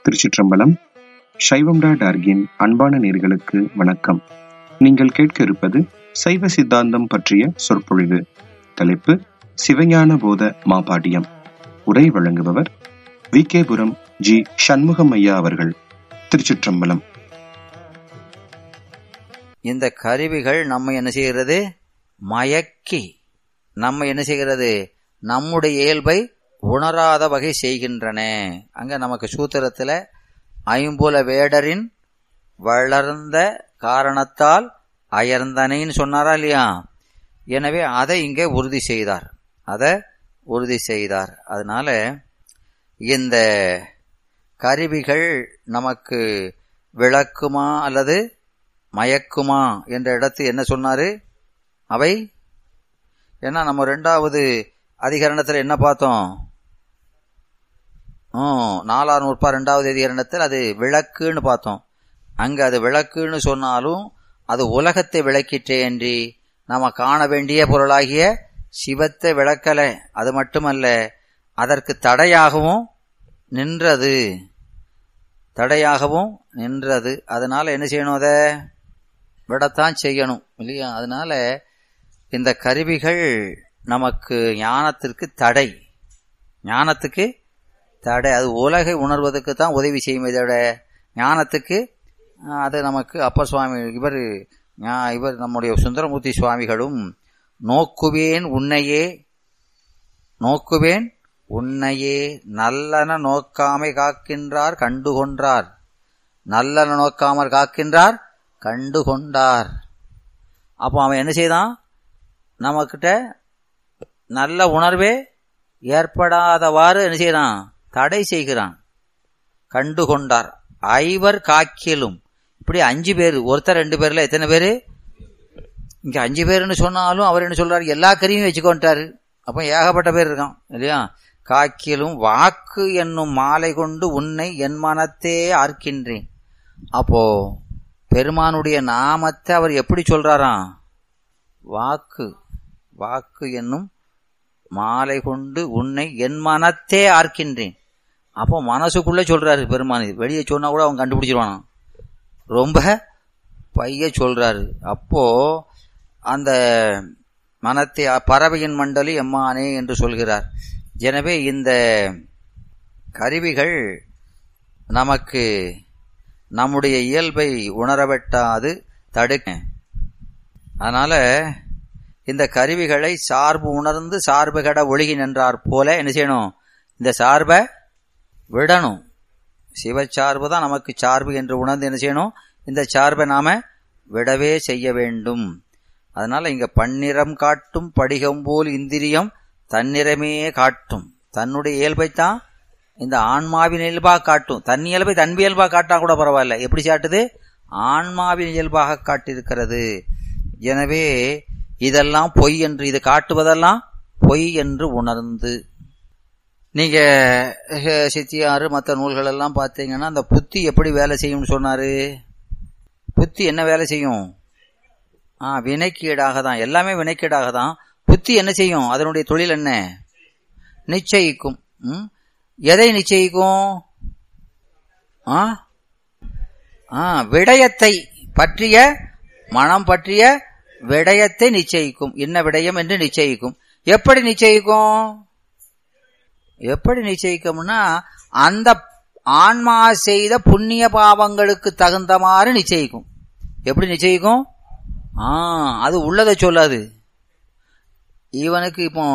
திருச்சிற்றம்பலம் சைவம்டா டார்கின் அன்பான நேர்களுக்கு வணக்கம் நீங்கள் கேட்க இருப்பது சைவ சித்தாந்தம் பற்றிய சொற்பொழிவு தலைப்பு சிவஞான போத மாபாடியம் உரை வழங்குபவர் வி கேபுரம் ஜி சண்முகம் ஐயா அவர்கள் திருச்சிற்றம்பலம் இந்த கருவிகள் நம்ம என்ன செய்கிறது மயக்கி நம்ம என்ன செய்கிறது நம்முடைய இயல்பை உணராத வகை செய்கின்றன அங்க நமக்கு சூத்திரத்துல ஐம்புல வேடரின் வளர்ந்த காரணத்தால் அயர்ந்தனைன்னு சொன்னாரா இல்லையா எனவே அதை இங்கே உறுதி செய்தார் அதை உறுதி செய்தார் அதனால இந்த கருவிகள் நமக்கு விளக்குமா அல்லது மயக்குமா என்ற இடத்து என்ன சொன்னாரு அவை ஏன்னா நம்ம ரெண்டாவது அதிகரணத்தில் என்ன பார்த்தோம் நாலாறு நூற்பா ரெண்டாவது அதிகரணத்தில் அது விளக்குன்னு பார்த்தோம் அங்க அது விளக்குன்னு சொன்னாலும் அது உலகத்தை விளக்கிற்றே என்று நாம காண வேண்டிய பொருளாகிய சிவத்தை விளக்கல அது மட்டுமல்ல அதற்கு தடையாகவும் நின்றது தடையாகவும் நின்றது அதனால என்ன செய்யணும் அதை விடத்தான் செய்யணும் இல்லையா அதனால இந்த கருவிகள் நமக்கு ஞானத்திற்கு தடை ஞானத்துக்கு தடை அது உலகை உணர்வதற்கு தான் உதவி செய்யும் இதோட ஞானத்துக்கு அது நமக்கு அப்ப சுவாமி இவர் இவர் நம்முடைய சுந்தரமூர்த்தி சுவாமிகளும் நோக்குவேன் உன்னையே நோக்குவேன் உன்னையே நல்லன நோக்காமை காக்கின்றார் கண்டுகொன்றார் நல்லன நோக்காமற் காக்கின்றார் கண்டுகொண்டார் அப்போ அவன் என்ன செய்தான் நம்மக்கிட்ட நல்ல உணர்வே ஏற்படாதவாறு என்ன செய்யறான் தடை செய்கிறான் கண்டுகொண்டார் ஐவர் காக்கிலும் இப்படி அஞ்சு பேர் ஒருத்தர் ரெண்டு பேர்ல எத்தனை பேரு இங்க அஞ்சு பேர்னு சொன்னாலும் அவர் என்ன சொல்றாரு எல்லா கருவியும் வச்சுக்கொண்டாரு அப்ப ஏகப்பட்ட பேர் இருக்கான் இல்லையா காக்கிலும் வாக்கு என்னும் மாலை கொண்டு உன்னை என் மனத்தே ஆர்க்கின்றேன் அப்போ பெருமானுடைய நாமத்தை அவர் எப்படி சொல்றாராம் வாக்கு வாக்கு என்னும் மாலை கொண்டு உன்னை என் மனத்தே ஆர்க்கின்றேன் அப்போ மனசுக்குள்ள சொல்றாரு பெருமான் வெளியே சொன்னா கூட அவன் கண்டுபிடிச்சிருவானா ரொம்ப பைய சொல்றாரு அப்போ அந்த மனத்தை பறவையின் மண்டலி எம்மானே என்று சொல்கிறார் எனவே இந்த கருவிகள் நமக்கு நம்முடைய இயல்பை உணரவெட்டாது தடுக்க அதனால இந்த கருவிகளை சார்பு உணர்ந்து சார்பு கட ஒழுகி நின்றார் போல என்ன செய்யணும் இந்த சார்பை விடணும் சிவச்சார்பு தான் நமக்கு சார்பு என்று உணர்ந்து என்ன செய்யணும் இந்த சார்பை நாம விடவே செய்ய வேண்டும் அதனால இங்க பன்னிறம் காட்டும் படிகம் போல் இந்திரியம் தன்னிறமே காட்டும் தன்னுடைய இயல்பைத்தான் இந்த ஆன்மாவின் இயல்பாக காட்டும் தன் இயல்பை தன் இயல்பாக காட்டா கூட பரவாயில்ல எப்படி சாட்டுது ஆன்மாவின் இயல்பாக காட்டியிருக்கிறது எனவே இதெல்லாம் பொய் என்று இது காட்டுவதெல்லாம் பொய் என்று உணர்ந்து நீங்க சித்தியாறு மற்ற நூல்கள் எல்லாம் பார்த்தீங்கன்னா அந்த புத்தி எப்படி வேலை செய்யும்னு சொன்னாரு புத்தி என்ன வேலை செய்யும் ஆ வினைக்கீடாக தான் எல்லாமே வினைக்கீடாக தான் புத்தி என்ன செய்யும் அதனுடைய தொழில் என்ன நிச்சயிக்கும் எதை நிச்சயிக்கும் ஆ விடயத்தை பற்றிய மனம் பற்றிய விடயத்தை நிச்சயிக்கும் என்ன விடயம் என்று நிச்சயிக்கும் எப்படி நிச்சயிக்கும் எப்படி நிச்சயிக்கும்னா அந்த ஆன்மா செய்த புண்ணிய பாவங்களுக்கு தகுந்தமாறு நிச்சயிக்கும் எப்படி நிச்சயிக்கும் ஆ அது உள்ளதை சொல்லாது இவனுக்கு இப்போ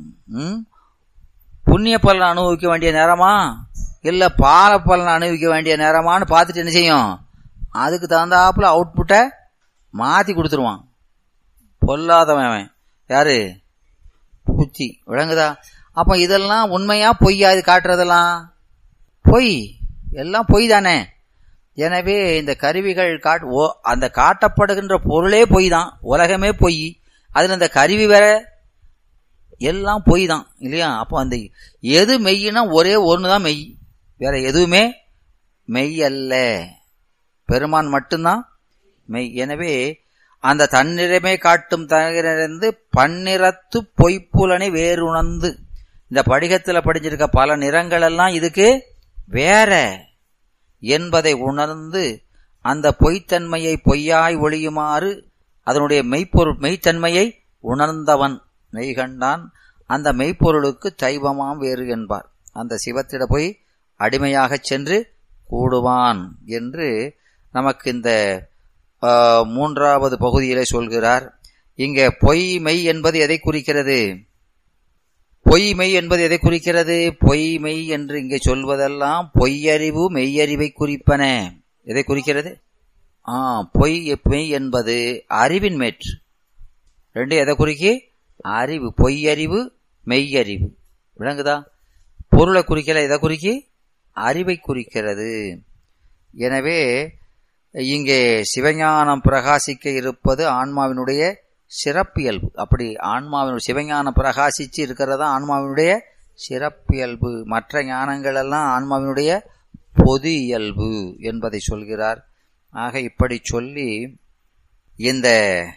புண்ணிய பலன் அனுபவிக்க வேண்டிய நேரமா இல்ல பால பலன் அனுபவிக்க வேண்டிய நேரமான்னு பார்த்துட்டு என்ன செய்யும் அதுக்கு தகுந்தாப்புல அவுட்புட்டை மாத்தி கொடுத்துருவான் பொல்லாதவன் யாரு பூச்சி விளங்குதா அப்ப இதெல்லாம் உண்மையா பொய்யா இது காட்டுறதெல்லாம் பொய் எல்லாம் பொய் தானே எனவே இந்த கருவிகள் காட் ஓ அந்த காட்டப்படுகின்ற பொருளே பொய் தான் உலகமே பொய் அதுல இந்த கருவி வேற எல்லாம் பொய் தான் இல்லையா அப்போ அந்த எது மெய்னா ஒரே ஒன்று தான் மெய் வேற எதுவுமே மெய் அல்ல பெருமான் மட்டும்தான் மெய் எனவே அந்த தன்னிறமே காட்டும் தகிலிருந்து பன்னிறத்து பொய்ப்புலனை வேறுணர்ந்து இந்த படிகத்துல படிஞ்சிருக்க பல நிறங்கள் எல்லாம் இதுக்கு வேற என்பதை உணர்ந்து அந்த பொய்த்தன்மையை பொய்யாய் ஒழியுமாறு அதனுடைய மெய்ப்பொருள் மெய்த்தன்மையை உணர்ந்தவன் மெய்கண்டான் அந்த மெய்ப்பொருளுக்கு தெய்வமாம் வேறு என்பார் அந்த சிவத்திட போய் அடிமையாகச் சென்று கூடுவான் என்று நமக்கு இந்த ஆ, மூன்றாவது பகுதியிலே சொல்கிறார் இங்கே பொய் மெய் என்பது எதை குறிக்கிறது பொய் மெய் என்பது எதை குறிக்கிறது பொய் மெய் என்று இங்கே சொல்வதெல்லாம் பொய்யறிவு மெய்யறிவை குறிப்பன எதை குறிக்கிறது ஆ பொய் மெய் என்பது அறிவின் மேற்று ரெண்டு எதை குறிக்கி அறிவு பொய்யறிவு மெய்யறிவு விளங்குதா பொருளை குறிக்கல எதை குறிக்கி அறிவை குறிக்கிறது எனவே இங்கே சிவஞானம் பிரகாசிக்க இருப்பது ஆன்மாவினுடைய சிறப்பியல்பு அப்படி ஆன்மாவின் சிவஞானம் பிரகாசிச்சு இருக்கிறதா ஆன்மாவினுடைய சிறப்பியல்பு மற்ற ஞானங்கள் எல்லாம் ஆன்மாவினுடைய பொது இயல்பு என்பதை சொல்கிறார் ஆக இப்படி சொல்லி இந்த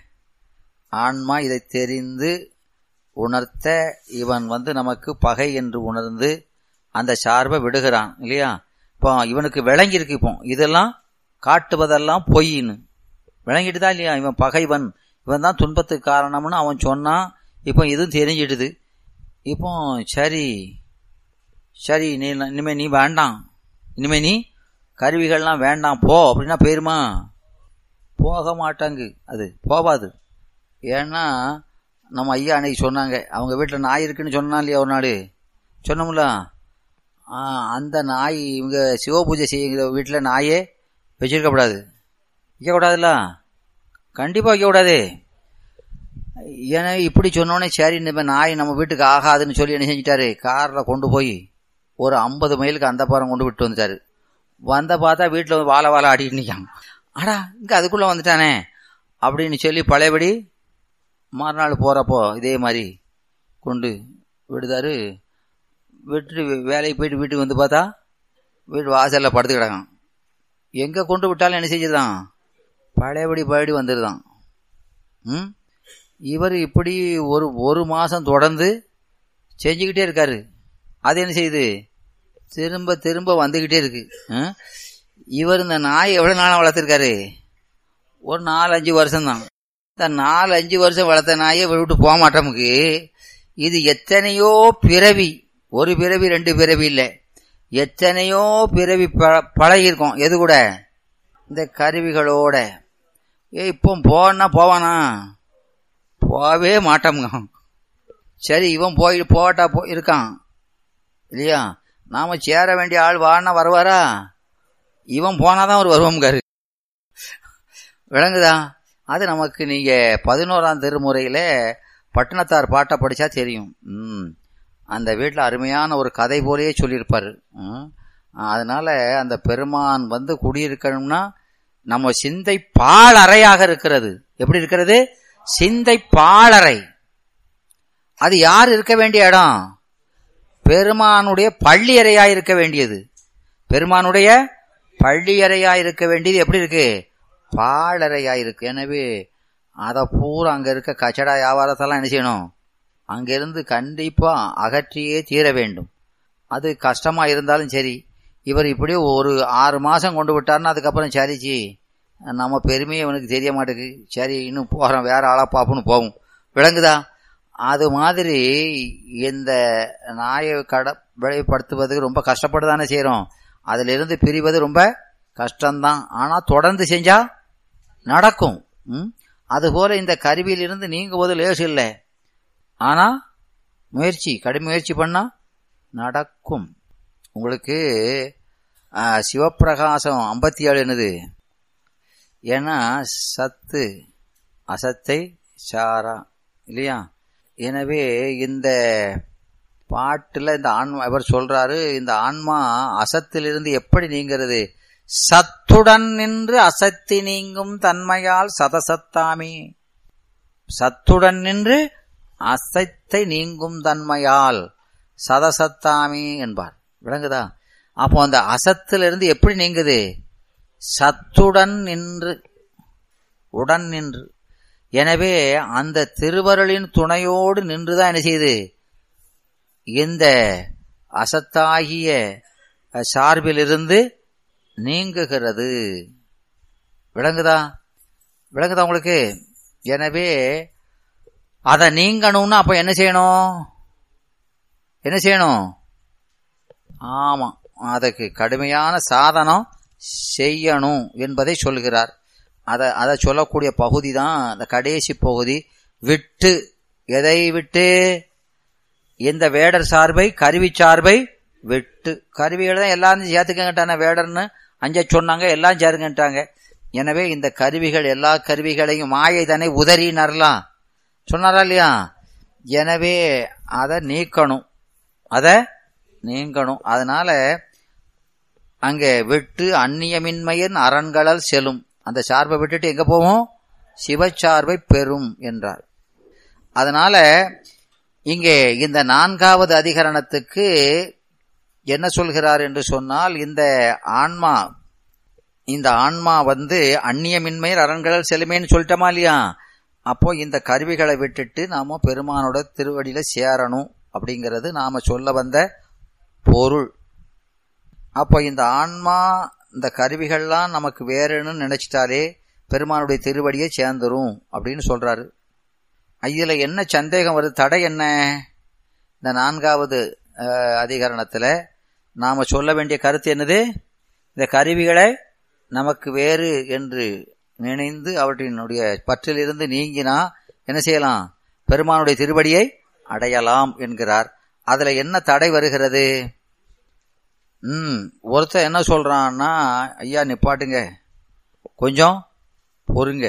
ஆன்மா இதை தெரிந்து உணர்த்த இவன் வந்து நமக்கு பகை என்று உணர்ந்து அந்த சார்பை விடுகிறான் இல்லையா இப்போ இவனுக்கு விளங்கியிருக்கு இப்போ இதெல்லாம் காட்டுவதெல்லாம் பொய்ன்னு விளங்கிட்டு தான் இல்லையா இவன் பகைவன் இவன் தான் துன்பத்துக்கு காரணம்னு அவன் சொன்னான் இப்போ இதுவும் தெரிஞ்சிடுது இப்போ சரி சரி நீ இனிமே நீ வேண்டாம் இனிமே நீ கருவிகள்லாம் வேண்டாம் போ அப்படின்னா போயிருமா போக மாட்டாங்க அது போவாது ஏன்னா நம்ம ஐயா அன்னைக்கு சொன்னாங்க அவங்க வீட்டில் நாய் இருக்குன்னு சொன்னா இல்லையா ஒரு நாள் சொன்னோம்ல ஆ, அந்த நாய் இவங்க சிவ பூஜை செய்யுங்கிற வீட்டில் நாயே வச்சிருக்கக்கூடாது வைக்கக்கூடாதுல்ல கண்டிப்பாக வைக்கக்கூடாது ஏன்னா இப்படி சொன்னோடனே சரி இந்த நாய் நம்ம வீட்டுக்கு ஆகாதுன்னு சொல்லி என்ன செஞ்சிட்டாரு காரில் கொண்டு போய் ஒரு ஐம்பது மைலுக்கு அந்த பாரம் கொண்டு விட்டு வந்துட்டாரு வந்த பார்த்தா வீட்டில் வாழை வாழை ஆடிட்டு நிற்கான் அடா இங்கே அதுக்குள்ளே வந்துட்டானே அப்படின்னு சொல்லி பழையபடி மறுநாள் போகிறப்போ இதே மாதிரி கொண்டு விடுதாரு விட்டுட்டு வேலைக்கு போயிட்டு வீட்டுக்கு வந்து பார்த்தா வீட்டு வாசலில் படுத்து கிடக்கான் எங்கே கொண்டு விட்டாலும் என்ன செஞ்சிருந்தான் பழையபடி பழையபடி வந்துடுதான் ம் இவர் இப்படி ஒரு ஒரு மாதம் தொடர்ந்து செஞ்சுக்கிட்டே இருக்காரு அது என்ன செய்யுது திரும்ப திரும்ப வந்துக்கிட்டே இருக்கு ஆ? இவர் இந்த நாய் எவ்வளோ நாளாக வளர்த்துருக்காரு ஒரு நாலு அஞ்சு வருஷம்தான் இந்த நாலு அஞ்சு வருஷம் வளர்த்த நாயை இவர் விட்டு போக மாட்டோமுக்கு இது எத்தனையோ பிறவி ஒரு பிறவி ரெண்டு பிறவி இல்லை எத்தனையோ பிறவி ப- பழகியிருக்கோம் எது கூட இந்த கருவிகளோட ஏ இப்போ போனா போவானா போகவே மாட்டோமுங்க சரி இவன் போய் போட்டா போ இருக்கான் இல்லையா நாம சேர வேண்டிய ஆள் வானா வருவாரா இவன் போனாதான் அவர் வருவோம்காரு விளங்குதா அது நமக்கு நீங்க பதினோராம் திருமுறையில பட்டினத்தார் பாட்டை படிச்சா தெரியும் ம் அந்த வீட்டில் அருமையான ஒரு கதை போலயே சொல்லியிருப்பாரு ம். அதனால அந்த பெருமான் வந்து குடியிருக்கணும்னா நம்ம சிந்தை பாழறையாக இருக்கிறது எப்படி இருக்கிறது சிந்தை பாழறை அது யார் இருக்க வேண்டிய இடம் பெருமானுடைய பள்ளியறையா இருக்க வேண்டியது பெருமானுடைய பள்ளியறையா இருக்க வேண்டியது எப்படி இருக்கு பாழறையா இருக்கு எனவே அதை பூரா அங்க இருக்க கச்சடா வியாபாரத்தெல்லாம் என்ன செய்யணும் அங்கிருந்து கண்டிப்பா அகற்றியே தீர வேண்டும் அது கஷ்டமா இருந்தாலும் சரி இவர் இப்படியே ஒரு ஆறு மாசம் கொண்டு விட்டாருன்னா அதுக்கப்புறம் சரிச்சி நம்ம பெருமையை இவனுக்கு தெரிய மாட்டேங்குது சரி இன்னும் போகிறோம் வேற ஆளா பார்ப்போம்னு போவோம் விளங்குதா அது மாதிரி இந்த நாயை கட விளைவுபடுத்துவதுக்கு ரொம்ப கஷ்டப்பட்டு தானே செய்கிறோம் அதிலிருந்து பிரிவது ரொம்ப கஷ்டம்தான் ஆனால் தொடர்ந்து செஞ்சா நடக்கும் ம்? அதுபோல இந்த கருவியிலிருந்து நீங்குவது லேசு இல்லை ஆனா முயற்சி கடும் முயற்சி பண்ணா நடக்கும் உங்களுக்கு ஆ, சிவப்பிரகாசம் ஐம்பத்தி ஏழு என்னது ஏன்னா சத்து அசத்தை சாரா இல்லையா எனவே இந்த பாட்டுல இந்த ஆன்மா இவர் சொல்றாரு இந்த ஆன்மா அசத்திலிருந்து எப்படி நீங்கிறது சத்துடன் நின்று அசத்தி நீங்கும் தன்மையால் சதசத்தாமே சத்துடன் நின்று அசத்தை நீங்கும் தன்மையால் சதசத்தாமே என்பார் விளங்குதா அப்போ அந்த அசத்திலிருந்து எப்படி நீங்குது சத்துடன் நின்று உடன் நின்று எனவே அந்த திருவருளின் துணையோடு நின்றுதான் என்ன செய்யுது இந்த அசத்தாகிய சார்பிலிருந்து நீங்குகிறது விளங்குதா விளங்குதா உங்களுக்கு எனவே அதை நீங்கணும்னா அப்ப என்ன செய்யணும் என்ன செய்யணும் ஆமா அதுக்கு கடுமையான சாதனம் செய்யணும் என்பதை சொல்கிறார் அதை அதை சொல்லக்கூடிய பகுதி தான் அந்த கடைசி பகுதி விட்டு எதை விட்டு இந்த வேடர் சார்பை கருவி சார்பை விட்டு கருவிகளை தான் எல்லாரும் சேர்த்துக்கங்கிட்டான வேடர்னு அஞ்ச சொன்னாங்க எல்லாம் சேருங்கட்டாங்க எனவே இந்த கருவிகள் எல்லா கருவிகளையும் மாயை தானே உதறினரலாம் சொன்னாரா இல்லையா எனவே அதை நீக்கணும் அதை நீங்கணும் அதனால அங்கே விட்டு அந்நியமின்மையின் அரண்களல் செல்லும் அந்த சார்பை விட்டுட்டு எங்க போவோம் சிவச்சார்பை பெறும் என்றார் அதனால இங்கே இந்த நான்காவது அதிகரணத்துக்கு என்ன சொல்கிறார் என்று சொன்னால் இந்த ஆன்மா இந்த ஆன்மா வந்து அந்நியமின்மையில் அரண்களல் செல்லுமேன்னு சொல்லிட்டோமா இல்லையா அப்போ இந்த கருவிகளை விட்டுட்டு நாம பெருமானோட திருவடியில சேரணும் அப்படிங்கிறது நாம சொல்ல வந்த பொருள் அப்போ இந்த ஆன்மா இந்த கருவிகள்லாம் நமக்கு வேறுன்னு நினைச்சிட்டாலே பெருமானுடைய திருவடியை சேர்ந்துரும் அப்படின்னு சொல்றாரு இதுல என்ன சந்தேகம் வருது தடை என்ன இந்த நான்காவது அஹ், அதிகரணத்துல நாம சொல்ல வேண்டிய கருத்து என்னது இந்த கருவிகளை நமக்கு வேறு என்று நினைந்து அவற்றினுடைய பற்றிலிருந்து நீங்கினா என்ன செய்யலாம் பெருமானுடைய திருவடியை அடையலாம் என்கிறார் அதுல என்ன தடை வருகிறது ம் ஒருத்தன் என்ன சொல்றான்னா ஐயா நிப்பாட்டுங்க கொஞ்சம் பொறுங்க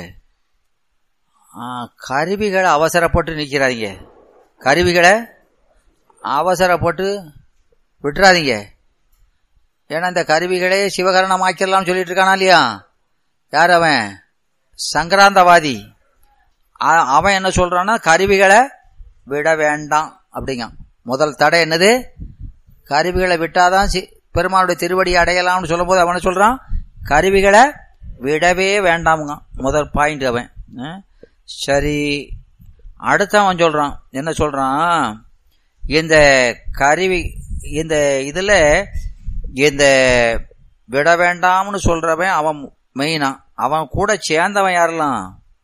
ஆ, கருவிகளை அவசரப்பட்டு நிற்கிறாதீங்க கருவிகளை அவசரப்பட்டு விட்டுறாதீங்க ஏன்னா இந்த கருவிகளே சிவகரணமாக்கிடலாம் சொல்லிட்டு இருக்கானா இல்லையா யார் அவன் சங்கராந்தவாதி அ- அவன் என்ன சொல்றான்னா கருவிகளை விட வேண்டாம் அப்படிங்க முதல் தடை என்னது கருவிகளை விட்டாதான் சி- பெருமானுடைய திருவடி அடையலாம்னு சொல்லும்போது அவன் என்ன சொல்றான் கருவிகளை விடவே வேண்டாமுங்க முதல் பாயிண்ட் அவன் ஆ? சரி அடுத்து அவன் சொல்றான் என்ன சொல்றான் இந்த கருவி இந்த இதுல இந்த விட வேண்டாம்னு சொல்றவன் அவன் மெயினா அவன் கூட சேர்ந்தவன் யாரெல்லாம்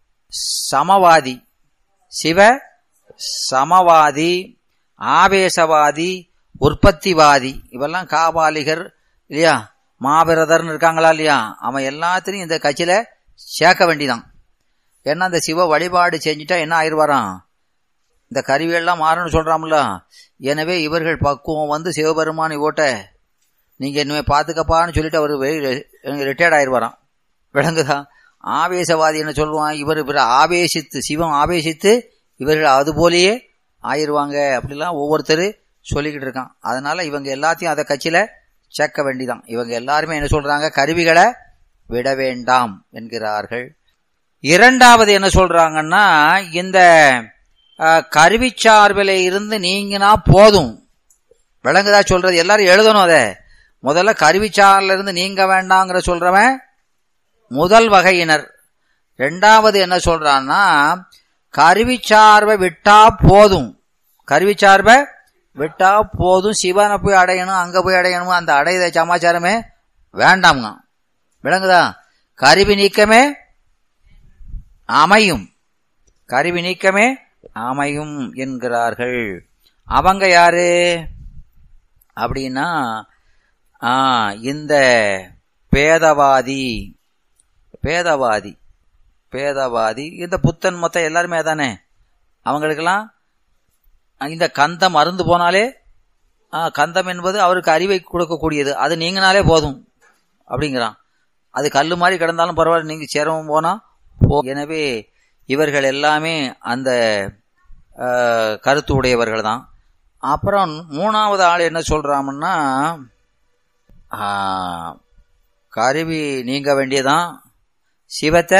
சமவாதி சிவ சமவாதி ஆவேசவாதி உற்பத்திவாதி இவெல்லாம் காபாலிகர் இல்லையா மாபிரதர்னு இருக்காங்களா இல்லையா அவன் எல்லாத்திலையும் இந்த கட்சியில சேர்க்க வேண்டிதான் ஏன்னா இந்த சிவ வழிபாடு செஞ்சுட்டா என்ன ஆயிடுவாராம் இந்த கருவியெல்லாம் மாறணும்னு சொல்றாம்ல எனவே இவர்கள் பக்குவம் வந்து சிவபெருமான் ஓட்ட நீங்க இனிமே பாத்துக்கப்பான்னு சொல்லிட்டு அவர் ரிட்டையர்ட் ஆயிடுவாராம் விளங்குதா ஆவேசவாதி என்ன சொல்லுவான் இவர் இவர் ஆவேசித்து சிவம் ஆவேசித்து இவர்கள் அது போலயே ஆயிருவாங்க அப்படிலாம் ஒவ்வொருத்தர் சொல்லிக்கிட்டு இருக்கான் அதனால இவங்க எல்லாத்தையும் அதை கட்சியில சேர்க்க வேண்டிதான் இவங்க எல்லாருமே என்ன சொல்றாங்க கருவிகளை விட வேண்டாம் என்கிறார்கள் இரண்டாவது என்ன சொல்றாங்கன்னா இந்த அஹ், கருவி சார்பில இருந்து நீங்கினா போதும் விளங்குதா சொல்றது எல்லாரும் எழுதணும் அதை முதல்ல கருவிச்சார்ல இருந்து நீங்க வேண்டாங்கிற சொல்றவன் முதல் வகையினர் ரெண்டாவது என்ன சொல்றான்னா கருவிச்சார்பை விட்டா போதும் கருவிச்சார்பை விட்டா போதும் சிவனை போய் அடையணும் அங்க போய் அடையணும் அந்த அடையத சமாச்சாரமே வேண்டாம்ங்க விளங்குதா கருவி நீக்கமே அமையும் கருவி நீக்கமே அமையும் என்கிறார்கள் அவங்க யாரு அப்படின்னா ஆ, இந்த பேதவாதி பேதவாதி பேதவாதி இந்த புத்தன் மொத்தம் எல்லாருமே தானே அவங்களுக்கெல்லாம் இந்த கந்தம் அருந்து போனாலே ஆ, கந்தம் என்பது அவருக்கு அறிவை கொடுக்கக்கூடியது அது நீங்கினாலே போதும் அப்படிங்கிறான் அது கல்லு மாதிரி கிடந்தாலும் பரவாயில்ல நீங்க சிரமம் போனா போ எனவே இவர்கள் எல்லாமே அந்த ஆ, கருத்து உடையவர்கள் தான் அப்புறம் மூணாவது ஆள் என்ன சொல்றாங்கன்னா ஆ, கருவி நீங்க வேண்டியதான் சிவத்தை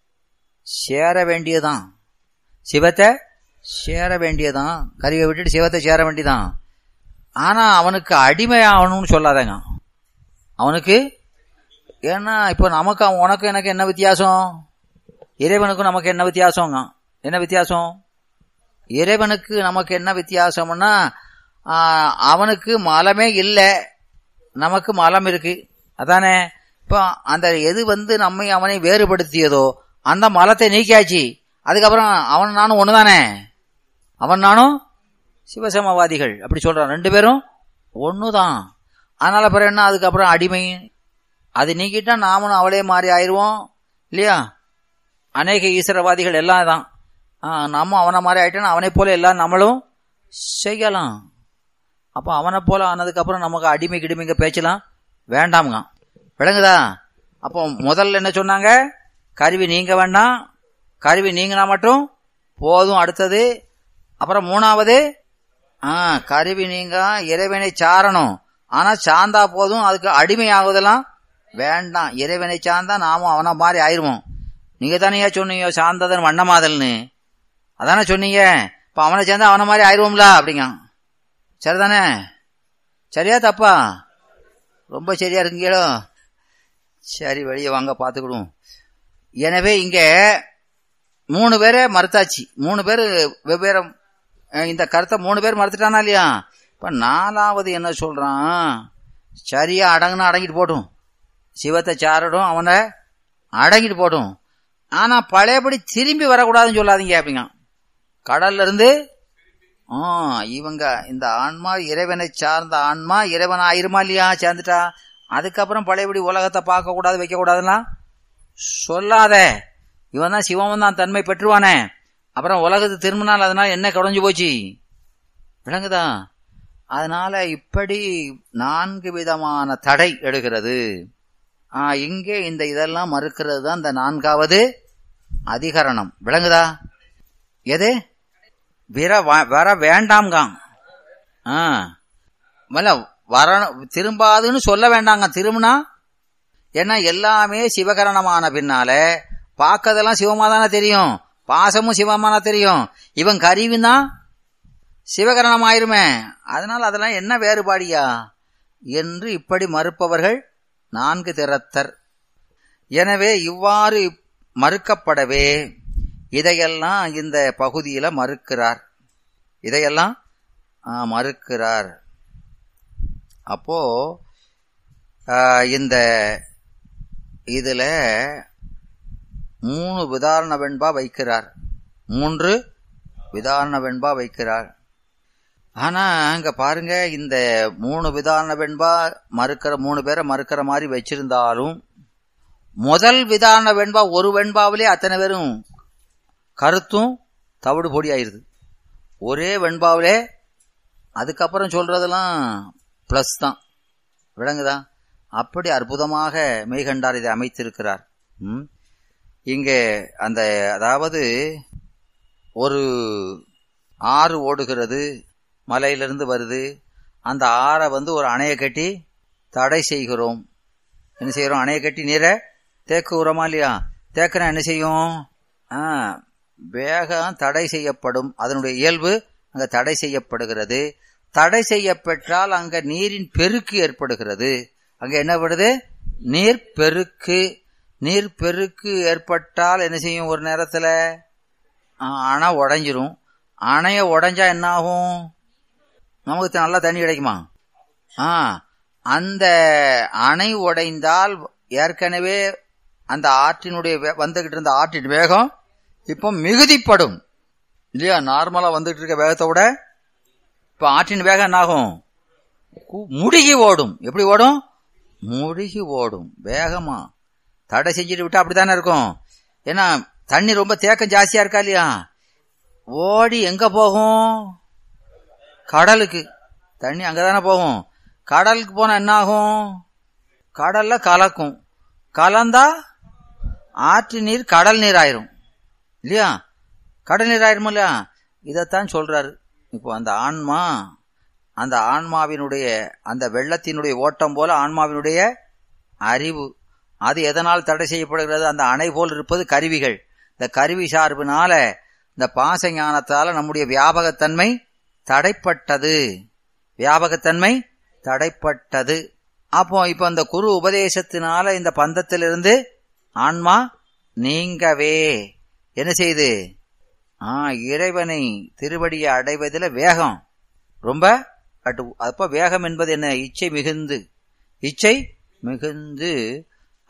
சேர வேண்டியதான் சிவத்தை சேர வேண்டியதான் கருவியை விட்டுட்டு சிவத்தை சேர வேண்டியதான் ஆனா அவனுக்கு அடிமை ஆகணும்னு சொல்லாதங்க அவனுக்கு ஏன்னா இப்போ நமக்கு அவன் உனக்கும் எனக்கு என்ன வித்தியாசம் இறைவனுக்கும் நமக்கு என்ன வித்தியாசங்க என்ன வித்தியாசம் இறைவனுக்கு நமக்கு என்ன வித்தியாசம்னா ஆ, அவனுக்கு மலமே இல்லை நமக்கு மலம் இருக்கு அதானே இப்போ அந்த எது வந்து நம்மை அவனை வேறுபடுத்தியதோ அந்த மலத்தை நீக்கியாச்சு அதுக்கப்புறம் அவன் நானும் ஒண்ணுதானே அவன் நானும் சிவசமவாதிகள் அப்படி சொல்றான் ரெண்டு பேரும் ஒண்ணுதான் அதனால பிறகு என்ன அதுக்கப்புறம் அடிமை அது நீக்கிட்டா நாமளும் அவளே மாறி ஆயிடுவோம் இல்லையா அநேக ஈஸ்வரவாதிகள் எல்லாம் தான் ஆ, நாமும் அவனை மாதிரி ஆயிட்டோன்னா அவனை போல எல்லாம் நம்மளும் செய்யலாம் அப்போ அவனை போல ஆனதுக்கப்புறம் நமக்கு அடிமை கிடிமைங்க பேச்சலாம் வேண்டாமுங்க விளங்குதா அப்போ முதல்ல என்ன சொன்னாங்க கருவி நீங்க வேண்டாம் கருவி நீங்கினா மட்டும் போதும் அடுத்தது அப்புறம் மூணாவது ஆ கருவி நீங்க இறைவனை சாரணும் ஆனா சார்ந்தா போதும் அதுக்கு அடிமை ஆகுதெல்லாம் வேண்டாம் இறைவனை சார்ந்தா நாமும் அவனை மாதிரி ஆயிருவோம் நீங்க தானே சொன்னீங்க சார்ந்ததன் வண்ணமாதல்னு அதானே சொன்னீங்க இப்ப அவனை சேர்ந்தா அவனை மாதிரி ஆயிருவோம்ல அப்படிங்க சரிதானே சரியா தப்பா ரொம்ப சரியா இருக்கீங்களோ சரி வெளியே வாங்க பார்த்துக்கிடுவோம் எனவே இங்க மூணு பேரை மறுத்தாச்சு மூணு பேர் வெவ்வேறு அஹ், இந்த கருத்தை மூணு பேர் மறுத்துட்டானா இல்லையா இப்ப நாலாவது என்ன சொல்றான் சரியா அடங்குனா அடங்கிட்டு போட்டும் சிவத்தை சாரடும் அவனை அடங்கிட்டு போட்டும் ஆனா பழையபடி திரும்பி வரக்கூடாதுன்னு சொல்லாதீங்க அப்படிங்க கடல்ல இருந்து ஆ, இவங்க இந்த ஆன்மா இறைவனை சார்ந்த ஆன்மா இறைவன் ஆயிருமா இல்லையா சேர்ந்துட்டா அதுக்கப்புறம் பழையபடி உலகத்தை பார்க்க கூடாது வைக்க கூடாதுன்னா சொல்லாத இவன் தான் சிவன் தான் தன்மை பெற்றுவானே அப்புறம் உலகத்து திரும்பினால் அதனால என்ன குறைஞ்சு போச்சு விளங்குதா அதனால இப்படி நான்கு விதமான தடை எடுக்கிறது ஆ, இங்கே இந்த இதெல்லாம் மறுக்கிறது தான் இந்த நான்காவது அதிகரணம் விளங்குதா எது விர வ- வர வேண்டாம்காம் ஆ மல்ல வர திரும்பாதுன்னு சொல்ல வேண்டாங்க திரும்பினா ஏன்னா எல்லாமே சிவகரணமான பின்னால பார்க்கறதெல்லாம் சிவமா தானே தெரியும் பாசமும் சிவமான தெரியும் இவன் கருவினா சிவகரணம் ஆயிருமே அதனால அதெல்லாம் என்ன வேறுபாடியா என்று இப்படி மறுப்பவர்கள் நான்கு திறத்தர் எனவே இவ்வாறு மறுக்கப்படவே இதையெல்லாம் இந்த பகுதியில மறுக்கிறார் இதையெல்லாம் ஆ, மறுக்கிறார் அப்போ ஆ, இந்த இதுல மூணு விதாரண வெண்பா வைக்கிறார் மூன்று விதாரண வெண்பா வைக்கிறார் ஆனா அங்க பாருங்க இந்த மூணு விதாரண வெண்பா மறுக்கிற மூணு பேரை மறுக்கிற மாதிரி வச்சிருந்தாலும் முதல் விதாரண வெண்பா ஒரு வெண்பாவிலே அத்தனை பேரும் கருத்தும் தவிடு பொடி ஆயிருது ஒரே வெண்பாவிலே அதுக்கப்புறம் சொல்றதெல்லாம் பிளஸ் தான் விளங்குதா அப்படி அற்புதமாக மெய்கண்டார் இதை அமைத்திருக்கிறார் ம். இங்கே அந்த அதாவது ஒரு ஆறு ஓடுகிறது மலையிலிருந்து வருது அந்த ஆறை வந்து ஒரு அணையை கட்டி தடை செய்கிறோம் என்ன செய்கிறோம் அணையை கட்டி நீரை தேக்குறோமா இல்லையா தேக்குனா என்ன செய்யும் ஆ, வேகம் தடை செய்யப்படும் அதனுடைய இயல்பு அங்க தடை செய்யப்படுகிறது தடை செய்யப்பெற்றால் அங்க நீரின் பெருக்கு ஏற்படுகிறது அங்க என்ன படுது நீர் பெருக்கு நீர் பெருக்கு ஏற்பட்டால் என்ன செய்யும் ஒரு நேரத்துல ஆ, அணை உடைஞ்சிரும் அணைய உடைஞ்சா என்ன ஆகும் நமக்கு நல்லா தண்ணி கிடைக்குமா ஆ அந்த அணை உடைந்தால் ஏற்கனவே அந்த ஆற்றினுடைய வே- வந்துகிட்டு இருந்த ஆற்றின் வேகம் இப்போ மிகுதிப்படும் இல்லையா நார்மலா வந்துட்டு இருக்க வேகத்தை விட இப்ப ஆற்றின் வேகம் என்ன ஆகும் கு- முடுகி ஓடும் எப்படி ஓடும் முடுகி ஓடும் வேகமா தடை செஞ்சுட்டு விட்டா அப்படித்தானே இருக்கும் ஏன்னா தண்ணி ரொம்ப தேக்கம் ஜாஸ்தியா இருக்கா இல்லையா ஓடி எங்க போகும் கடலுக்கு தண்ணி அங்கதானே போகும் கடலுக்கு போனா என்ன ஆகும் கடல்ல கலக்கும் கலந்தா ஆற்று நீர் கடல் நீர் ஆயிரும் இல்லையா கடல் நீர் ஆயிரும் இல்லையா இதைத்தான் சொல்றாரு இப்போ அந்த ஆன்மா அந்த ஆன்மாவினுடைய அந்த வெள்ளத்தினுடைய ஓட்டம் போல ஆன்மாவினுடைய அறிவு அது எதனால் தடை செய்யப்படுகிறது அந்த அணை போல் இருப்பது கருவிகள் இந்த கருவி சார்பினால இந்த பாச ஞானத்தால நம்முடைய வியாபகத்தன்மை தடைப்பட்டது வியாபகத்தன்மை தடைப்பட்டது அப்போ இப்ப இந்த குரு உபதேசத்தினால இந்த பந்தத்திலிருந்து ஆன்மா நீங்கவே என்ன செய்யுது ஆ இறைவனை திருவடியை அடைவதில் வேகம் ரொம்ப கட்டு அப்ப வேகம் என்பது என்ன இச்சை மிகுந்து இச்சை மிகுந்து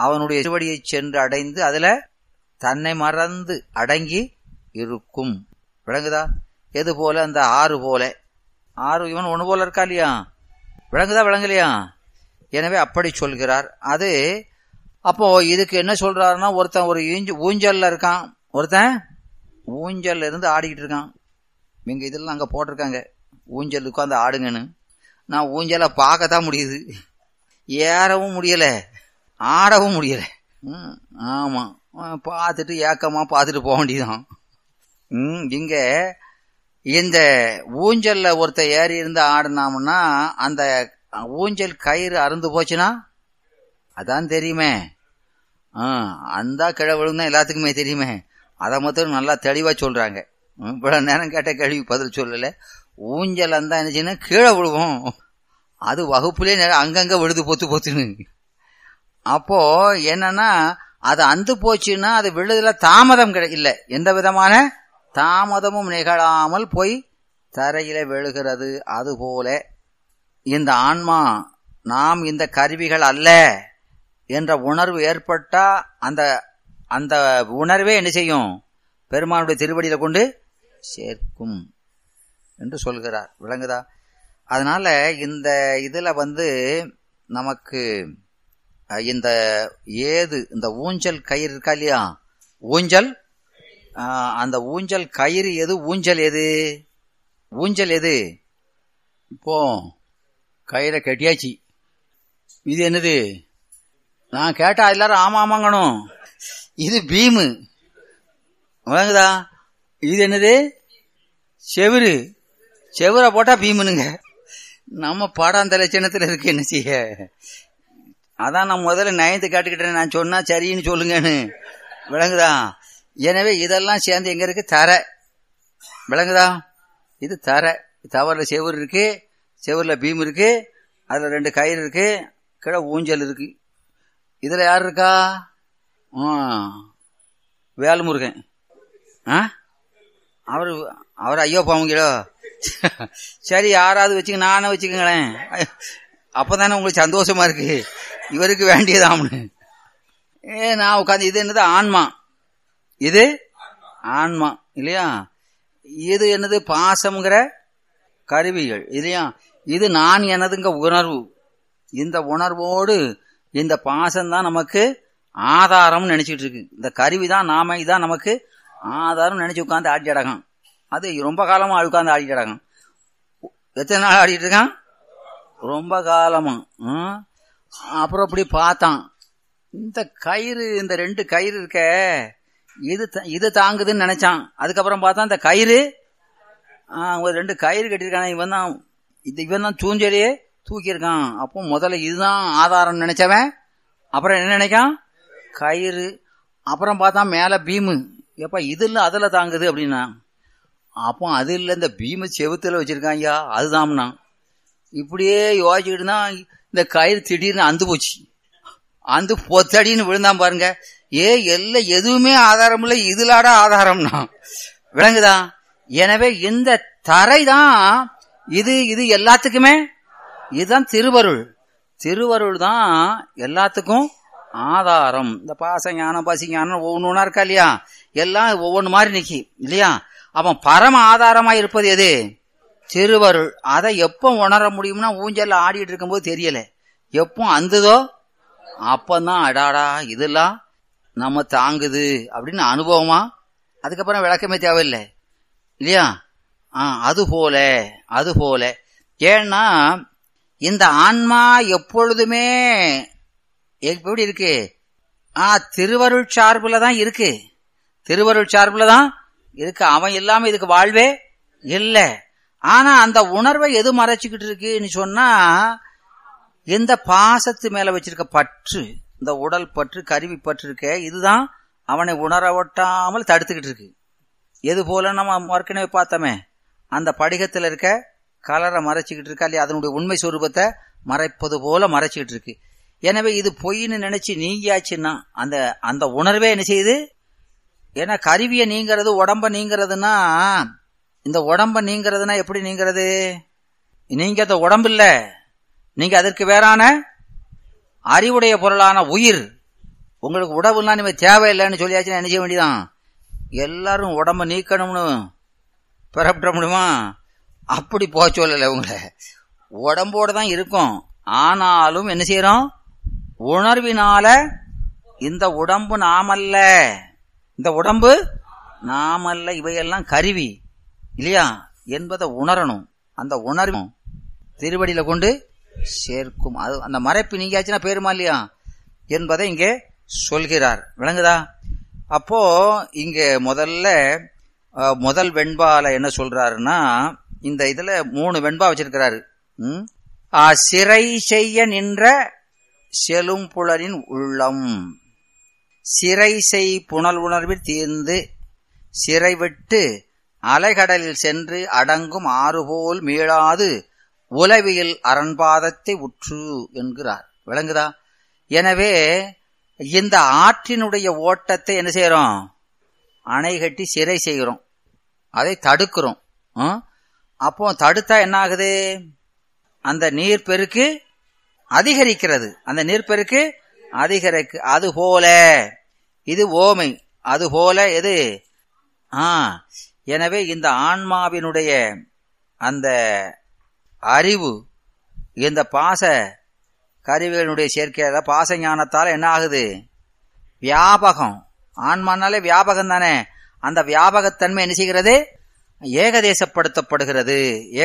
அவனுடைய திருவடியை சென்று அடைந்து அதுல தன்னை மறந்து அடங்கி இருக்கும் விளங்குதா எது போல அந்த ஆறு போல ஆறு இவன் ஒண்ணு போல இருக்கா இல்லையா விளங்குதா விளங்கலையா எனவே அப்படி சொல்கிறார் அது அப்போ இதுக்கு என்ன சொல்றாருன்னா ஒருத்தன் ஒரு ஈஞ்சு- ஊஞ்சல்ல இருக்கான் ஒருத்தன் ஊஞ்சல்ல இருந்து ஆடிக்கிட்டு இருக்கான் இவங்க இதெல்லாம் அங்க போட்டிருக்காங்க ஊஞ்சல் உட்காந்து ஆடுங்கன்னு நான் ஊஞ்சலை பார்க்கத்தான் முடியுது ஏறவும் முடியல ஆடவும் முடியல ம், ஆமா அஹ் பார்த்துட்டு ஏக்கமா பார்த்துட்டு போக வேண்டியதான் ம், இங்க இந்த ஊஞ்சல்ல ஒருத்த ஏறி இருந்து ஆடினாம்னா அந்த ஊஞ்சல் கயிறு அறுந்து போச்சுன்னா அதான் தெரியுமே ஆ, அந்த கிழவழும் தான் எல்லாத்துக்குமே தெரியுமே அதை மட்டும் நல்லா தெளிவா சொல்றாங்க ம், இவ்வளவு நேரம் கேட்ட கேள்வி பதில் சொல்லல ஊஞ்சல் அந்த என்னச்சுன்னா கீழே விழுவோம் அது வகுப்புலயே நிறைய அங்கங்க விழுது பொத்து பொத்துன்னு அப்போ என்னன்னா அது அந்து போச்சுன்னா அது விழுதுல தாமதம் கிடை இல்ல எந்த விதமான தாமதமும் நிகழாமல் போய் தரையில விழுகிறது அதுபோல இந்த ஆன்மா நாம் இந்த கருவிகள் அல்ல என்ற உணர்வு ஏற்பட்டா அந்த அந்த உணர்வே என்ன செய்யும் பெருமானுடைய திருவடியில கொண்டு சேர்க்கும் என்று சொல்கிறார் விளங்குதா அதனால இந்த இதுல வந்து நமக்கு அஹ், இந்த ஏது இந்த ஊஞ்சல் கயிறு இருக்கா இல்லையா ஊஞ்சல் அஹ், அந்த ஊஞ்சல் கயிறு எது ஊஞ்சல் எது ஊஞ்சல் எது இப்போ கயிறை கட்டியாச்சு இது என்னது நான் கேட்டா எல்லாரும் ஆமா ஆமாங்கணும் இது பீமு வழங்குதா இது என்னது செவுரு செவுரை போட்டா பீமுனுங்க நம்ம பாடம் அந்த லட்சணத்துல இருக்கு என்ன செய்ய அதான் நான் முதல்ல நயந்து கேட்டுக்கிட்டேன் நான் சொன்னா சரின்னு சொல்லுங்கன்னு விளங்குதா எனவே இதெல்லாம் சேர்ந்து எங்க இருக்கு தரை விளங்குதா இது தரை தவறுல செவுரு இருக்கு செவுருல பீம் இருக்கு அதுல ரெண்டு கயிறு இருக்கு கீழே ஊஞ்சல் இருக்கு இதுல யார் இருக்கா ஆ, வேல்முருகன் ஆ அவர் அவர் ஐயோ பாவங்களோ சரி யாராவது வச்சுக்க நானே வச்சுக்கங்களேன் அப்பதானே உங்களுக்கு சந்தோஷமா இருக்கு இவருக்கு வேண்டியதாம்னு ஏ நான் உட்காந்து இது என்னது ஆன்மா இது ஆன்மா இல்லையா இது என்னது பாசம்ங்கிற கருவிகள் இல்லையா இது நான் எனதுங்க உணர்வு இந்த உணர்வோடு இந்த பாசம் தான் நமக்கு ஆதாரம் நினைச்சிட்டு இருக்கு இந்த கருவி தான் நாம இதான் நமக்கு ஆதாரம் நினைச்சு உட்காந்து ஆடி அடகம் அது ரொம்ப காலமா உட்காந்து ஆடிட்டு அடகம் எத்தனை நாள் ஆடிட்டு இருக்கான் ரொம்ப காலமா ம். அப்புறம் இப்படி பார்த்தான் இந்த கயிறு இந்த ரெண்டு கயிறு இருக்க இது த- இது தாங்குதுன்னு நினைச்சான் அதுக்கப்புறம் பார்த்தா இந்த கயிறு ஆ, ஒரு ரெண்டு கயிறு கட்டியிருக்கானே இவன் தான் இது இவன் தான் தூஞ்சலையே தூக்கியிருக்கான் அப்போ முதல்ல இதுதான் ஆதாரம் நினைச்சவன் அப்புறம் என்ன நினைக்கான் கயிறு அப்புறம் பார்த்தா மேல பீமு எப்ப இது இல்ல அதுல தாங்குது அப்படின்னா அப்போ அது இல்ல இந்த பீமு செவுத்துல வச்சிருக்கான் ஐயா அதுதாம்னா இப்படியே யோசிச்சுக்கிட்டு தான் இந்த கயிறு திடீர்னு அந்து போச்சு அந்து பொத்தடின்னு விழுந்தான் பாருங்க ஏ எல்லாம் எதுவுமே ஆதாரம் இல்லை இதுலாட ஆதாரம்னா விளங்குதா எனவே இந்த தரை தான் இது இது எல்லாத்துக்குமே இதுதான் திருவருள் திருவருள் தான் எல்லாத்துக்கும் ஆதாரம் இந்த பாச ஞானம் பசி ஞானம் ஒவ்வொன்று ஒன்றா இருக்கா இல்லையா எல்லாம் ஒவ்வொன்று மாதிரி நிக்கி இல்லையா அவன் பரம ஆதாரமா இருப்பது எது திருவருள் அதை எப்போ உணர முடியும்னா ஊஞ்சல்ல ஆடிட்டு இருக்கும்போது தெரியல எப்போ அந்ததோ அப்பந்தான் அடாடா இதெல்லாம் நம்ம தாங்குது அப்படின்னு அனுபவமா அதுக்கப்புறம் விளக்கமே தேவையில்லை இல்லையா ஆ அது போல அது போல ஏன்னா இந்த ஆன்மா எப்பொழுதுமே எப்படி இருக்கு ஆ திருவருள் சார்புல தான் இருக்கு திருவருள் சார்புல தான் இருக்கு அவன் இல்லாம இதுக்கு வாழ்வே இல்ல ஆனா அந்த உணர்வை எது மறைச்சுக்கிட்டு இருக்குன்னு சொன்னா இந்த பாசத்து மேல வச்சிருக்க பற்று இந்த உடல் பற்று கருவி பற்று இருக்க இதுதான் அவனை உணர ஒட்டாமல் தடுத்துக்கிட்டு இருக்கு எது போல நம்ம ஏற்கனவே பார்த்தோமே அந்த படிகத்துல இருக்க கலரை மறைச்சிக்கிட்டு இருக்கா இல்லையா அதனுடைய உண்மை சொரூபத்தை மறைப்பது போல மறைச்சிக்கிட்டு இருக்கு எனவே இது பொய்ன்னு நினைச்சு நீங்கியாச்சுன்னா அந்த அந்த உணர்வே என்ன செய்யுது ஏன்னா கருவியை நீங்கிறது உடம்ப நீங்கிறதுனா இந்த உடம்ப நீங்கிறதுனா எப்படி நீங்கிறது நீங்க அந்த உடம்பு இல்ல நீங்க அதற்கு வேறான அறிவுடைய பொருளான உயிர் உங்களுக்கு உடம்புலாம் நீங்க தேவையில்லைன்னு சொல்லியாச்சுன்னா என்ன செய்ய வேண்டியதான் எல்லாரும் உடம்ப நீக்கணும்னு பிறப்பிட முடியுமா அப்படி போக சொல்லலை உங்களை உடம்போட தான் இருக்கும் ஆனாலும் என்ன செய்யறோம் உணர்வினால இந்த உடம்பு நாமல்ல இந்த உடம்பு நாமல்ல இவையெல்லாம் கருவி இல்லையா என்பதை உணரணும் அந்த உணர்வும் திருவடியில கொண்டு சேர்க்கும் அது அந்த மறைப்பு நீங்காச்சுன்னா பேருமா இல்லையா என்பதை இங்கே சொல்கிறார் விளங்குதா அப்போ இங்க முதல்ல அஹ், முதல் வெண்பால என்ன சொல்றாருன்னா இந்த இதுல மூணு வெண்பா வச்சிருக்கிறாரு ம்? ஆ, சிறை செய்ய நின்ற செலும்புலரின் உள்ளம் சிறை செய் புனல் உணர்வில் தீர்ந்து சிறை விட்டு அலைகடலில் சென்று அடங்கும் ஆறுபோல் மீளாது உலவியல் அரண்பாதத்தை உற்று என்கிறார் விளங்குதா எனவே இந்த ஆற்றினுடைய ஓட்டத்தை என்ன செய்யறோம் அணை கட்டி சிறை செய்கிறோம் அதை தடுக்கிறோம் ஆ? அப்போ தடுத்தா என்ன ஆகுது அந்த நீர் பெருக்கு அதிகரிக்கிறது அந்த நீர்ப்பெருக்கு அதிகரிக்கு அது போல இது ஓமை அது போல எது ஆ எனவே இந்த ஆன்மாவினுடைய அந்த அறிவு இந்த பாச கருவிகளுடைய சேர்க்கையால பாச ஞானத்தால என்ன ஆகுது வியாபகம் ஆன்மானாலே வியாபகம் தானே அந்த வியாபகத்தன்மை என்ன செய்கிறது ஏகதேசப்படுத்தப்படுகிறது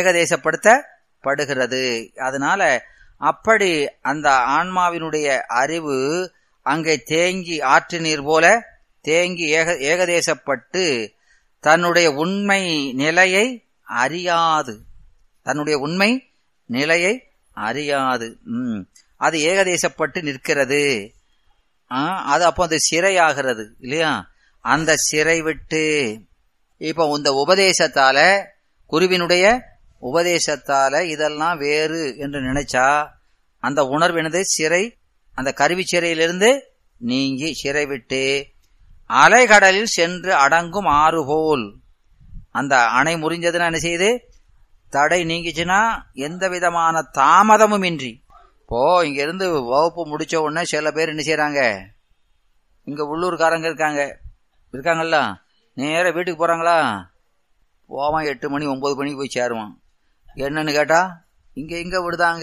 ஏகதேசப்படுத்தப்படுகிறது அதனால அப்படி அந்த ஆன்மாவினுடைய அறிவு அங்கே தேங்கி ஆற்று நீர் போல தேங்கி ஏக ஏகதேசப்பட்டு தன்னுடைய உண்மை நிலையை அறியாது தன்னுடைய உண்மை நிலையை அறியாது ம். அது ஏகதேசப்பட்டு நிற்கிறது ஆ, அது அப்போ அந்த சிறையாகிறது இல்லையா அந்த சிறை விட்டு இப்ப இந்த உபதேசத்தால குருவினுடைய உபதேசத்தால இதெல்லாம் வேறு என்று நினைச்சா அந்த உணர்வு என்னது சிறை அந்த கருவி சிறையிலிருந்து நீங்கி சிறை விட்டு அலைகடலில் சென்று அடங்கும் ஆறு போல் அந்த அணை முறிஞ்சதுன்னா என்ன செய்யுது தடை நீங்கிச்சுன்னா எந்த விதமான தாமதமும் இன்றி இப்போ இங்க இருந்து வகுப்பு முடிச்ச உடனே சில பேர் என்ன செய்யறாங்க இங்க உள்ளூர்காரங்க இருக்காங்க இருக்காங்கல்ல நேரா வீட்டுக்கு போறாங்களா போவான் எட்டு மணி ஒன்பது மணிக்கு போய் சேருவான் என்னன்னு கேட்டா இங்க இங்க விடுதாங்க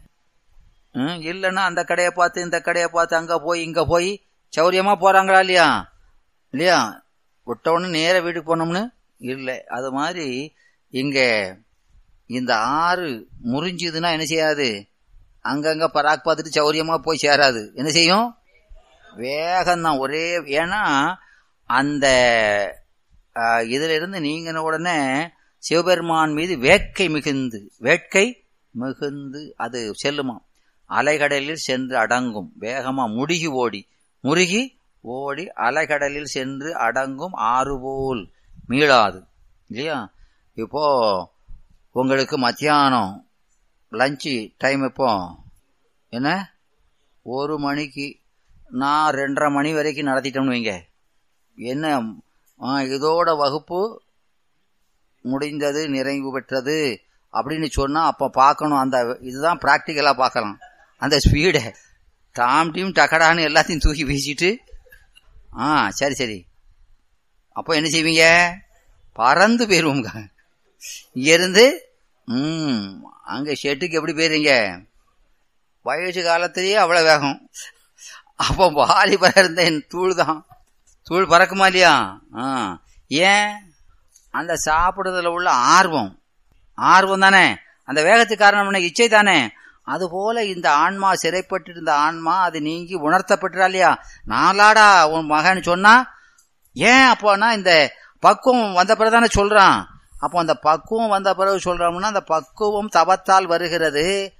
ம், இல்லைன்னா அந்த கடையை பார்த்து இந்த கடையை பார்த்து அங்க போய் இங்க போய் சௌரியமா போறாங்களா இல்லையா இல்லையா விட்ட உடனே நேரா வீட்டுக்கு போனோம்னு இல்லை அது மாதிரி இங்க இந்த ஆறு முறிஞ்சுதுன்னா என்ன செய்யாது அங்கங்க பராக் பார்த்துட்டு சௌரியமா போய் சேராது என்ன செய்யும் வேகம்தான் ஒரே ஏன்னா அந்த ஆஹ், இதுல இருந்து நீங்கின உடனே சிவபெருமான் மீது வேட்கை மிகுந்து வேட்கை மிகுந்து அது செல்லுமா அலைகடலில் சென்று அடங்கும் வேகமா முடுகி ஓடி முருகி ஓடி அலைகடலில் சென்று அடங்கும் ஆறு போல் மீளாது இல்லையா இப்போ உங்களுக்கு மத்தியானம் லஞ்சு டைம் இப்போ என்ன ஒரு மணிக்கு நான் ரெண்டரை மணி வரைக்கும் நடத்திட்டோம்னு வைங்க என்ன ஆ, இதோட வகுப்பு முடிந்தது நிறைவு பெற்றது அப்படின்னு சொன்னா அப்ப பார்க்கணும் அந்த இதுதான் பிராக்டிக்கலா பார்க்கலாம் அந்த ஸ்பீடை டாம் டீம் டக்கடான்னு எல்லாத்தையும் தூக்கி வீசிட்டு ஆ சரி சரி அப்போ என்ன செய்வீங்க பறந்து போயிருவோங்க இங்க இருந்து ம் அங்க ஷெட்டுக்கு எப்படி போயிருங்க வயசு காலத்திலேயே அவ்வளவு வேகம் அப்போ வாலிபரா இருந்த என் தூள் தான் தூள் பறக்குமா இல்லையா ஆ ஏன் அந்த சாப்பிடுறதுல உள்ள ஆர்வம் ஆர்வம் தானே அந்த வேகத்துக்கு காரணம் என்ன இச்சை தானே அதுபோல இந்த ஆன்மா சிறைப்பட்டு இருந்த ஆன்மா அது நீங்கி உணர்த்தப்பட்டுறா இல்லையா நாளாடா உன் மகன் சொன்னா ஏன் அப்போனா இந்த பக்குவம் வந்த பிறகு தானே சொல்றான் அப்போ அந்த பக்குவம் வந்த பிறகு சொல்றோம்னா அந்த பக்குவம் தவத்தால் வருகிறது